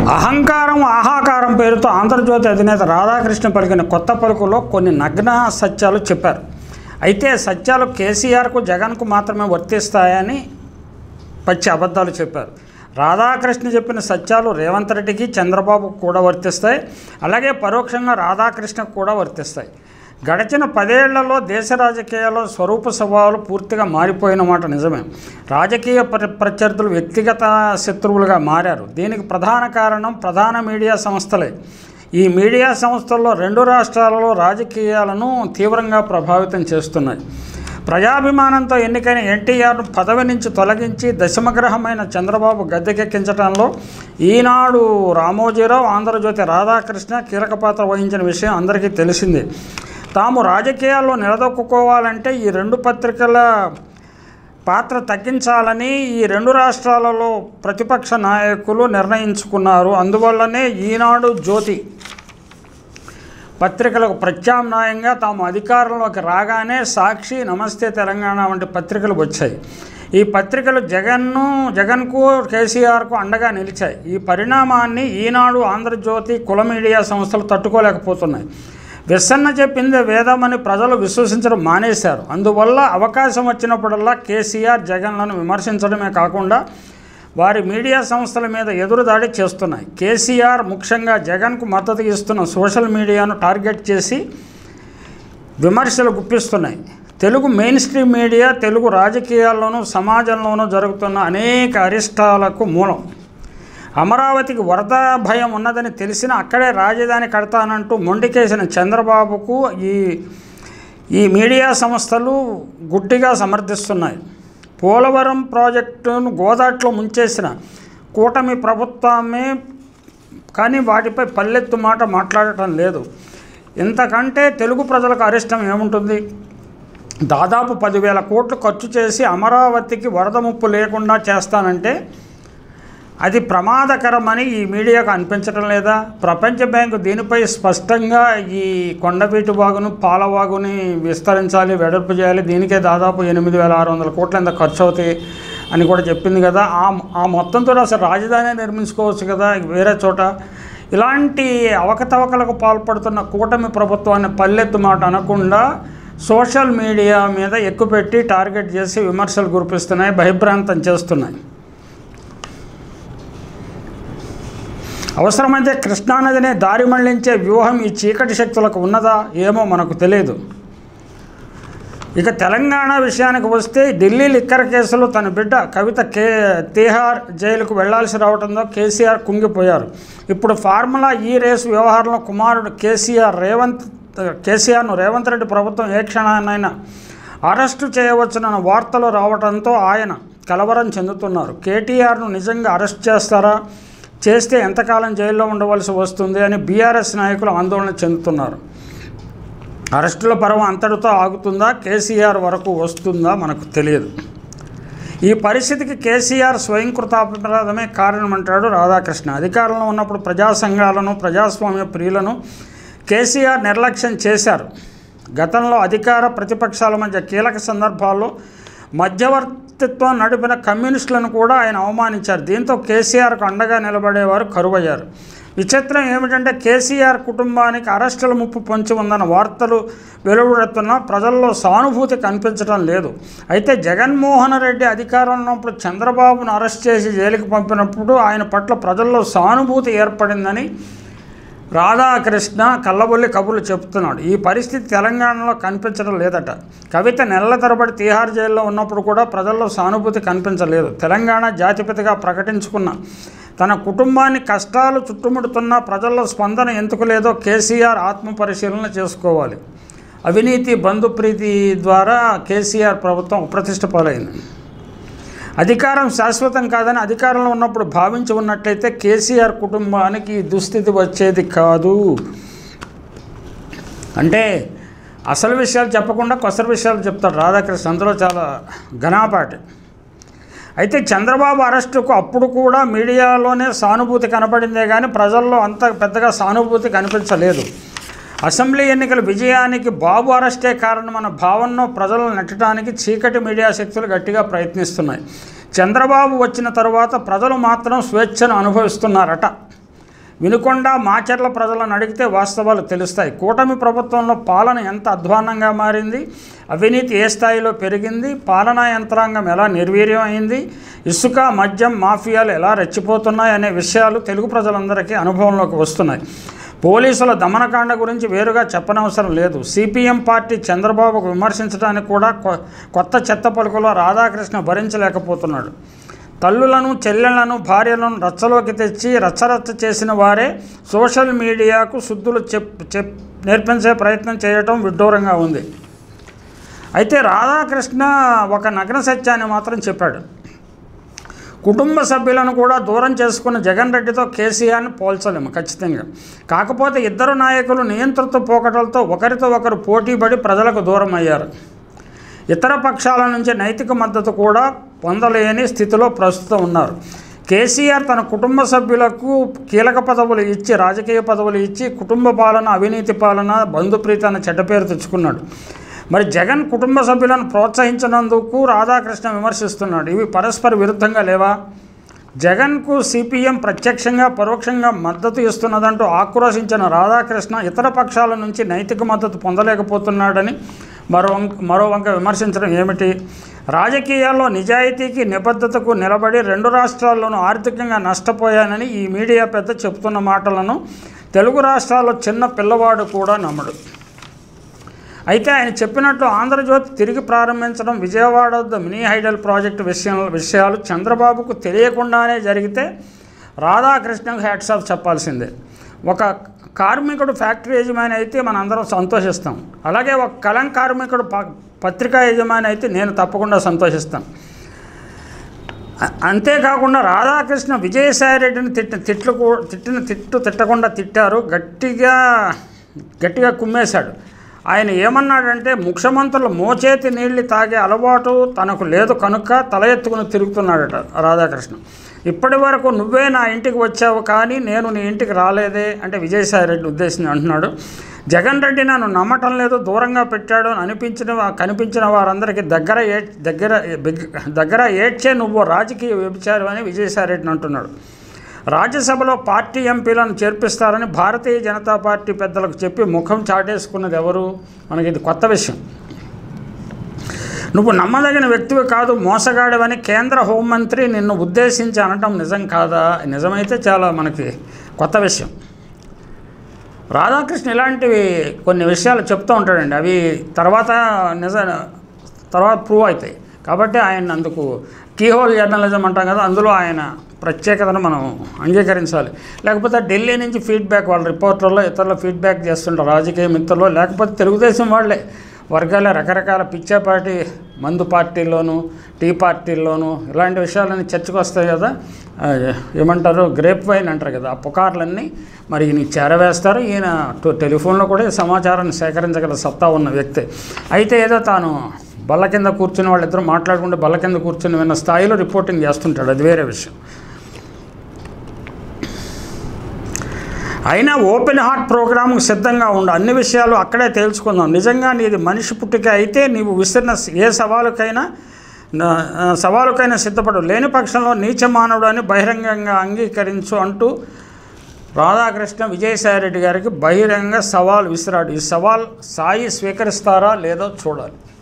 అహంకారం ఆహాకారం పేరుతో ఆంధ్రజ్యోతి అధినేత రాధాకృష్ణ పలికిన కొత్త పలుకులో కొన్ని నగ్న సత్యాలు చెప్పారు అయితే సత్యాలు కేసీఆర్కు జగన్కు మాత్రమే వర్తిస్తాయని పచ్చి అబద్ధాలు చెప్పారు రాధాకృష్ణ చెప్పిన సత్యాలు రేవంత్ రెడ్డికి చంద్రబాబుకు కూడా వర్తిస్తాయి అలాగే పరోక్షంగా రాధాకృష్ణకు కూడా వర్తిస్తాయి గడిచిన పదేళ్లలో దేశ రాజకీయాల్లో స్వరూప స్వభావాలు పూర్తిగా మారిపోయిన మాట నిజమే రాజకీయ ప్ర ప్రత్యర్థులు వ్యక్తిగత శత్రువులుగా మారారు దీనికి ప్రధాన కారణం ప్రధాన మీడియా సంస్థలే ఈ మీడియా సంస్థల్లో రెండు రాష్ట్రాలలో రాజకీయాలను తీవ్రంగా ప్రభావితం చేస్తున్నాయి ప్రజాభిమానంతో ఎన్నికైన ఎన్టీఆర్ను పదవి నుంచి తొలగించి దశమగ్రహమైన చంద్రబాబు గద్దెకెక్కించడంలో ఈనాడు రామోజీరావు ఆంధ్రజ్యోతి రాధాకృష్ణ కీలక పాత్ర వహించిన విషయం అందరికీ తెలిసిందే తాము రాజకీయాల్లో నిలదొక్కుకోవాలంటే ఈ రెండు పత్రికల పాత్ర తగ్గించాలని ఈ రెండు రాష్ట్రాలలో ప్రతిపక్ష నాయకులు నిర్ణయించుకున్నారు అందువల్లనే ఈనాడు జ్యోతి పత్రికలకు ప్రత్యామ్నాయంగా తాము అధికారంలోకి రాగానే సాక్షి నమస్తే తెలంగాణ వంటి పత్రికలు వచ్చాయి ఈ పత్రికలు జగన్ను జగన్కు కేసీఆర్కు అండగా నిలిచాయి ఈ పరిణామాన్ని ఈనాడు ఆంధ్రజ్యోతి కుల మీడియా సంస్థలు తట్టుకోలేకపోతున్నాయి విసన్న చెప్పిందే వేదమని ప్రజలు విశ్వసించడం మానేశారు అందువల్ల అవకాశం వచ్చినప్పుడల్లా కేసీఆర్ జగన్లను విమర్శించడమే కాకుండా వారి మీడియా సంస్థల మీద ఎదురుదాడి చేస్తున్నాయి కేసీఆర్ ముఖ్యంగా జగన్కు మద్దతు ఇస్తున్న సోషల్ మీడియాను టార్గెట్ చేసి విమర్శలు గుప్పిస్తున్నాయి Telugu main stream media Telugu రాజకీయాల్లోనూ సమాజంలోనూ జరుగుతున్న అనేక అరిష్టాలకు మూలం అమరావతికి వరద భయం ఉన్నదని తెలిసిన అక్కడే రాజధాని కడతానంటూ మొండికేసిన చంద్రబాబుకు ఈ ఈ మీడియా సంస్థలు గుడ్డిగా సమర్థిస్తున్నాయి పోలవరం ప్రాజెక్టును గోదాట్లో ముంచేసిన కూటమి ప్రభుత్వమే కానీ వాటిపై పల్లెత్తు మాట మాట్లాడటం లేదు ఇంతకంటే తెలుగు ప్రజలకు అరిష్టం ఏముంటుంది దాదాపు పదివేల కోట్లు ఖర్చు చేసి అమరావతికి వరద ముప్పు లేకుండా చేస్తానంటే అది ప్రమాదకరమని ఈ మీడియాకు అనిపించడం లేదా ప్రపంచ బ్యాంకు దీనిపై స్పష్టంగా ఈ కొండవీటి వాగును పాలవాగుని విస్తరించాలి వెడల్పు చేయాలి దీనికే దాదాపు ఎనిమిది వేల ఆరు వందల కోట్ల ఎంత ఖర్చు అవుతాయి అని కూడా చెప్పింది కదా ఆ ఆ మొత్తంతో అసలు రాజధాని నిర్మించుకోవచ్చు కదా వేరే చోట ఇలాంటి అవకతవకలకు పాల్పడుతున్న కూటమి ప్రభుత్వాన్ని పల్లెత్తు మాట అనకుండా సోషల్ మీడియా మీద ఎక్కుపెట్టి టార్గెట్ చేసి విమర్శలు కురిపిస్తున్నాయి భయభ్రాంతం చేస్తున్నాయి అవసరమైతే కృష్ణానదినే దారి మళ్లించే వ్యూహం ఈ చీకటి శక్తులకు ఉన్నదా ఏమో మనకు తెలియదు ఇక తెలంగాణ విషయానికి వస్తే ఢిల్లీ లిక్కర్ కేసులో తన బిడ్డ కవిత కే తీహార్ జైలుకు వెళ్లాల్సి రావడంతో కేసీఆర్ కుంగిపోయారు ఇప్పుడు ఫార్ములా ఈ రేసు వ్యవహారంలో కుమారుడు కేసీఆర్ రేవంత్ కేసీఆర్ను రేవంత్ రెడ్డి ప్రభుత్వం ఏ క్షణాన్నైనా అరెస్టు చేయవచ్చునన్న వార్తలు రావడంతో ఆయన కలవరం చెందుతున్నారు కేటీఆర్ను నిజంగా అరెస్ట్ చేస్తారా చేస్తే ఎంతకాలం జైల్లో ఉండవలసి వస్తుంది అని బీఆర్ఎస్ నాయకులు ఆందోళన చెందుతున్నారు అరెస్టుల పర్వం అంతటితో ఆగుతుందా కేసీఆర్ వరకు వస్తుందా మనకు తెలియదు ఈ పరిస్థితికి కేసీఆర్ స్వయంకృతాపరాధమే కారణమంటాడు రాధాకృష్ణ అధికారంలో ఉన్నప్పుడు ప్రజా సంఘాలను ప్రజాస్వామ్య ప్రియులను కేసీఆర్ నిర్లక్ష్యం చేశారు గతంలో అధికార ప్రతిపక్షాల మధ్య కీలక సందర్భాల్లో మధ్యవర్తిత్వం నడిపిన కమ్యూనిస్టులను కూడా ఆయన అవమానించారు దీంతో కేసీఆర్కు అండగా నిలబడేవారు కరువయ్యారు విచిత్రం ఏమిటంటే కేసీఆర్ కుటుంబానికి అరెస్టుల ముప్పు పొంచి ఉందన్న వార్తలు వెలువడుతున్నా ప్రజల్లో సానుభూతి కనిపించడం లేదు అయితే జగన్మోహన్ రెడ్డి అధికారంలో ఉన్నప్పుడు చంద్రబాబును అరెస్ట్ చేసి జైలుకి పంపినప్పుడు ఆయన పట్ల ప్రజల్లో సానుభూతి ఏర్పడిందని రాధాకృష్ణ కళ్ళబొల్లి కబుర్లు చెప్తున్నాడు ఈ పరిస్థితి తెలంగాణలో కనిపించడం లేదట కవిత నెలల తరబడి తీహార్ జైల్లో ఉన్నప్పుడు కూడా ప్రజల్లో సానుభూతి కనిపించలేదు తెలంగాణ జాతిపితగా ప్రకటించుకున్న తన కుటుంబాన్ని కష్టాలు చుట్టుముడుతున్న ప్రజల్లో స్పందన ఎందుకు లేదో కేసీఆర్ ఆత్మ పరిశీలన చేసుకోవాలి అవినీతి బంధుప్రీతి ద్వారా కేసీఆర్ ప్రభుత్వం అప్రతిష్ట పాలైంది అధికారం శాశ్వతం కాదని అధికారంలో ఉన్నప్పుడు భావించి ఉన్నట్లయితే కేసీఆర్ కుటుంబానికి ఈ దుస్థితి వచ్చేది కాదు అంటే అసలు విషయాలు చెప్పకుండా కొసరు విషయాలు చెప్తాడు రాధాకృష్ణ అందులో చాలా ఘనాపాటి అయితే చంద్రబాబు అరెస్టుకు అప్పుడు కూడా మీడియాలోనే సానుభూతి కనపడిందే కానీ ప్రజల్లో అంత పెద్దగా సానుభూతి కనిపించలేదు అసెంబ్లీ ఎన్నికల విజయానికి బాబు అరెస్టే కారణమన్న భావనను ప్రజలను నెట్టడానికి చీకటి మీడియా శక్తులు గట్టిగా ప్రయత్నిస్తున్నాయి చంద్రబాబు వచ్చిన తరువాత ప్రజలు మాత్రం స్వేచ్ఛను అనుభవిస్తున్నారట వినుకొండ మాచర్ల ప్రజలను అడిగితే వాస్తవాలు తెలుస్తాయి కూటమి ప్రభుత్వంలో పాలన ఎంత అధ్వాన్నంగా మారింది అవినీతి ఏ స్థాయిలో పెరిగింది పాలనా యంత్రాంగం ఎలా నిర్వీర్యం అయింది ఇసుక మద్యం మాఫియాలు ఎలా రెచ్చిపోతున్నాయి అనే విషయాలు తెలుగు ప్రజలందరికీ అనుభవంలోకి వస్తున్నాయి పోలీసుల దమనకాండ గురించి వేరుగా చెప్పనవసరం లేదు సిపిఎం పార్టీ చంద్రబాబుకు విమర్శించడానికి కూడా కొ- కొత్త చెత్త పలుకులో రాధాకృష్ణ భరించలేకపోతున్నాడు తల్లులను చెల్లెళ్లను భార్యలను రచ్చలోకి తెచ్చి రచ్చరచ్చ చేసిన వారే సోషల్ మీడియాకు శుద్ధులు చెప్ చెప్ నేర్పించే ప్రయత్నం చేయటం విడ్డూరంగా ఉంది అయితే రాధాకృష్ణ ఒక నగ్న సత్యాన్ని మాత్రం చెప్పాడు కుటుంబ సభ్యులను కూడా దూరం చేసుకున్న జగన్ రెడ్డితో కేసీఆర్ని పోల్చలేము ఖచ్చితంగా కాకపోతే ఇద్దరు నాయకులు నియంతృత్వ పోకటలతో ఒకరితో ఒకరు పోటీపడి ప్రజలకు దూరం అయ్యారు ఇతర పక్షాల నుంచి నైతిక మద్దతు కూడా పొందలేని స్థితిలో ప్రస్తుతం ఉన్నారు కేసీఆర్ తన కుటుంబ సభ్యులకు కీలక పదవులు ఇచ్చి రాజకీయ పదవులు ఇచ్చి కుటుంబ పాలన అవినీతి పాలన బంధుప్రీతి అన్న చెడ్డ పేరు తెచ్చుకున్నాడు మరి జగన్ కుటుంబ సభ్యులను ప్రోత్సహించినందుకు రాధాకృష్ణ విమర్శిస్తున్నాడు ఇవి పరస్పర విరుద్ధంగా లేవా జగన్కు సిపిఎం ప్రత్యక్షంగా పరోక్షంగా మద్దతు ఇస్తున్నదంటూ ఆక్రోశించిన రాధాకృష్ణ ఇతర పక్షాల నుంచి నైతిక మద్దతు పొందలేకపోతున్నాడని మరో వంక మరో వంక విమర్శించడం ఏమిటి రాజకీయాల్లో నిజాయితీకి నిబద్ధతకు నిలబడి రెండు రాష్ట్రాల్లోనూ ఆర్థికంగా నష్టపోయానని ఈ మీడియా పెద్ద చెప్తున్న మాటలను తెలుగు రాష్ట్రాల్లో చిన్న పిల్లవాడు కూడా నమ్మడు అయితే ఆయన చెప్పినట్లు ఆంధ్రజ్యోతి తిరిగి ప్రారంభించడం విజయవాడ వద్ద మినీ హైడల్ ప్రాజెక్టు విషయం విషయాలు చంద్రబాబుకు తెలియకుండానే జరిగితే రాధాకృష్ణకు హ్యాట్స్ ఆఫ్ చెప్పాల్సిందే ఒక కార్మికుడు ఫ్యాక్టరీ యజమాని అయితే మన అందరం సంతోషిస్తాం అలాగే ఒక కలం కార్మికుడు ప- పత్రికా యజమాని అయితే నేను తప్పకుండా సంతోషిస్తాను అ- అంతేకాకుండా రాధాకృష్ణ విజయసాయిరెడ్డిని తిట్టిన తిట్లు కూ- తిట్టిన తిట్టు తిట్టకుండా తిట్టారు గట్టిగా గట్టిగా కుమ్మేశాడు ఆయన ఏమన్నాడంటే ముఖ్యమంత్రులు మోచేతి నీళ్ళు తాగే అలవాటు తనకు లేదు కనుక తల ఎత్తుకుని తిరుగుతున్నాడట రాధాకృష్ణ ఇప్పటి వరకు నువ్వే నా ఇంటికి వచ్చావు కానీ నేను నీ ఇంటికి రాలేదే అంటే విజయసాయిరెడ్డి ఉద్దేశించి అంటున్నాడు జగన్ రెడ్డి నన్ను నమ్మటం లేదు దూరంగా పెట్టాడు అని అనిపించిన వా- కనిపించిన వారందరికీ దగ్గర ఏ దగ్గర బిగ్- దగ్గర ఏడ్చే నువ్వు రాజకీయ వ్యభిచారం అని విజయసాయిరెడ్డిని అంటున్నాడు రాజ్యసభలో పార్టీ ఎంపీలను చేర్పిస్తారని భారతీయ జనతా పార్టీ పెద్దలకు చెప్పి ముఖం చాటేసుకున్నది ఎవరు మనకి ఇది కొత్త విషయం నువ్వు నమ్మదగిన వ్యక్తివి కాదు మోసగాడివని కేంద్ర హోంమంత్రి నిన్ను ఉద్దేశించి అనటం నిజం కాదా నిజమైతే చాలా మనకి కొత్త విషయం రాధాకృష్ణ ఇలాంటివి కొన్ని విషయాలు చెప్తూ ఉంటాడండి అవి తర్వాత నిజ తర్వాత ప్రూవ్ అవుతాయి కాబట్టి ఆయన అందుకు కీహోల్ జర్నలిజం అంటాం కదా అందులో ఆయన ప్రత్యేకతను మనం అంగీకరించాలి లేకపోతే ఢిల్లీ నుంచి ఫీడ్బ్యాక్ వాళ్ళ రిపోర్టర్లో ఇతరుల ఫీడ్బ్యాక్ చేస్తుంటారు రాజకీయ మిత్రులు లేకపోతే తెలుగుదేశం వాళ్ళే వర్గాల రకరకాల పిచ్చా పార్టీ మందు పార్టీల్లోనూ టీ పార్టీల్లోనూ ఇలాంటి విషయాలన్నీ చర్చకు వస్తాయి కదా ఆ, ఏమంటారు గ్రేప్ వైన్ అంటారు కదా ఆ పుకార్లన్నీ మరి ఈయన చేరవేస్తారు ఈయన టు- టెలిఫోన్లో కూడా ఈ సమాచారాన్ని సేకరించగల సత్తా ఉన్న వ్యక్తి అయితే ఏదో తాను బల్ల కింద కూర్చుని వాళ్ళిద్దరూ మాట్లాడుకుంటే బల్ల కింద కూర్చుని విన్న స్థాయిలో రిపోర్టింగ్ చేస్తుంటాడు అది వేరే విషయం అయినా ఓపెన్ హార్ట్ ప్రోగ్రామ్కి సిద్ధంగా ఉండు అన్ని విషయాలు అక్కడే తేల్చుకుందాం నిజంగా నీది మనిషి పుట్టిక అయితే నీవు విసిరిన ఏ సవాలుకైనా నా- ఆ, సవాలుకైనా సిద్ధపడు లేని పక్షంలో నీచ మానవుడు అని బహిరంగంగా అంగీకరించు అంటూ రాధాకృష్ణ విజయసాయిరెడ్డి గారికి బహిరంగ సవాల్ విసిరాడు ఈ సవాల్ సాయి స్వీకరిస్తారా లేదో చూడాలి